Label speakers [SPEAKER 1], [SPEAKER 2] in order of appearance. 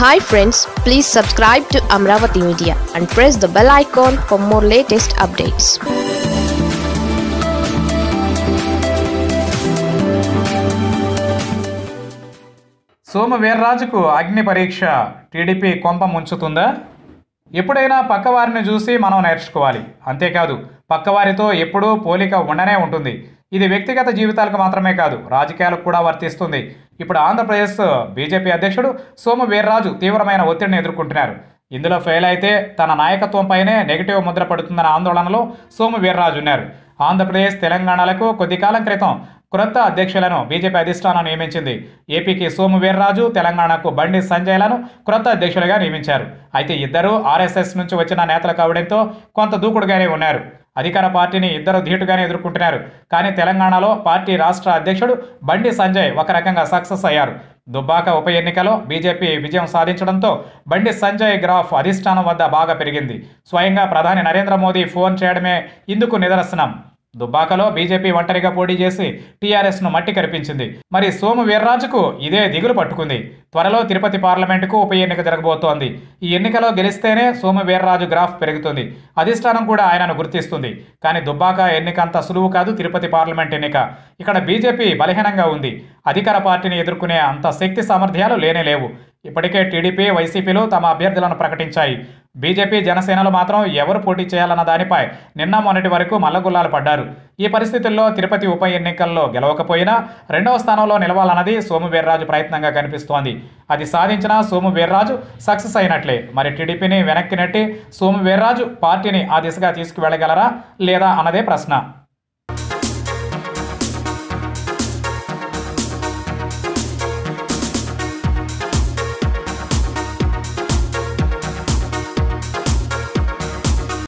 [SPEAKER 1] hi friends please subscribe to Amaravati media and press the bell icon for more latest updates
[SPEAKER 2] Somu వీర్రాజుకు అగ్ని పరీక్ష TDP కొంప ముంచుతుందా ఎప్పుడైనా పక్కవారిని చూసి మనం నేర్చుకోవాలి అంతేకాదు పక్కవారితో ఎప్పుడూ పోలిక ఉండనే ఉంటుంది ఇది వ్యక్తిగత జీవితాలకు మాత్రమే కాదు రాజకీయాలకు కూడా వర్తిస్తుంది ఇప్పుడు ఆంధ్రప్రదేశ్ బీజేపీ అధ్యక్షుడు సోము వీర్రాజు తీవ్రమైన ఒత్తిడిని ఎదుర్కొంటున్నారు ఇందులో ఫెయిల్ అయితే తన నాయకత్వంపైనే నెగిటివ్ ముద్ర పడుతుందన్న ఆందోళనలో సోము వీర్రాజు ఉన్నారు ఆంధ్రప్రదేశ్ తెలంగాణలకు కొద్ది కాలం క్రితం క్రొత్త అధ్యక్షులను బీజేపీ అధిష్టానం నియమించింది ఏపీకి సోము వీర్రాజు తెలంగాణకు బండి సంజయ్లను క్రొత్త అధ్యక్షులుగా నియమించారు అయితే ఇద్దరు ఆర్ఎస్ఎస్ నుంచి వచ్చిన నేతలు కావడంతో కొంత దూకుడుగానే ఉన్నారు అధికార పార్టీని ఇద్దరు ధీటుగానే ఎదుర్కొంటున్నారు కానీ తెలంగాణలో పార్టీ రాష్ట్ర అధ్యక్షుడు బండి సంజయ్ ఒక రకంగా సక్సెస్ అయ్యారు దుబ్బాక ఉప ఎన్నికలో బీజేపీ విజయం సాధించడంతో బండి సంజయ్ గ్రాఫ్ అధిష్టానం వద్ద బాగా పెరిగింది స్వయంగా ప్రధాని నరేంద్ర మోదీ ఫోన్ చేయడమే ఇందుకు నిదర్శనం దుబ్బాకలో బీజేపీ ఒంటరిగా పోటీ చేసి టీఆర్ఎస్ను మట్టి కనిపించింది మరి సోము వీర్రాజుకు ఇదే దిగులు పట్టుకుంది త్వరలో తిరుపతి పార్లమెంటుకు ఉప ఎన్నిక జరగబోతోంది ఈ ఎన్నికలో గెలిస్తేనే సోము వీర్రాజు గ్రాఫ్ పెరుగుతుంది అధిష్టానం కూడా ఆయనను గుర్తిస్తుంది కానీ దుబ్బాక ఎన్నిక అంత సులువు కాదు తిరుపతి పార్లమెంట్ ఎన్నిక ఇక్కడ బీజేపీ బలహీనంగా ఉంది అధికార పార్టీని ఎదుర్కొనే అంత శక్తి సామర్థ్యాలు లేనే లేవు ఇప్పటికే టీడీపీ వైసీపీలు తమ అభ్యర్థులను ప్రకటించాయి బీజేపీ జనసేనలు మాత్రం ఎవరు పోటీ చేయాలన్న దానిపై నిన్న మొన్నటి వరకు మల్లగుల్లాలు పడ్డారు ఈ పరిస్థితుల్లో తిరుపతి ఉప ఎన్నికల్లో గెలవకపోయినా రెండవ స్థానంలో నిలవాలన్నది సోము వీర్రాజు ప్రయత్నంగా కనిపిస్తోంది అది సాధించిన సోము వీర్రాజు సక్సెస్ అయినట్లే మరి టీడీపీని వెనక్కి నెట్టి సోము వీర్రాజు పార్టీని ఆ దిశగా తీసుకువెళ్ళగలరా లేదా అన్నదే ప్రశ్న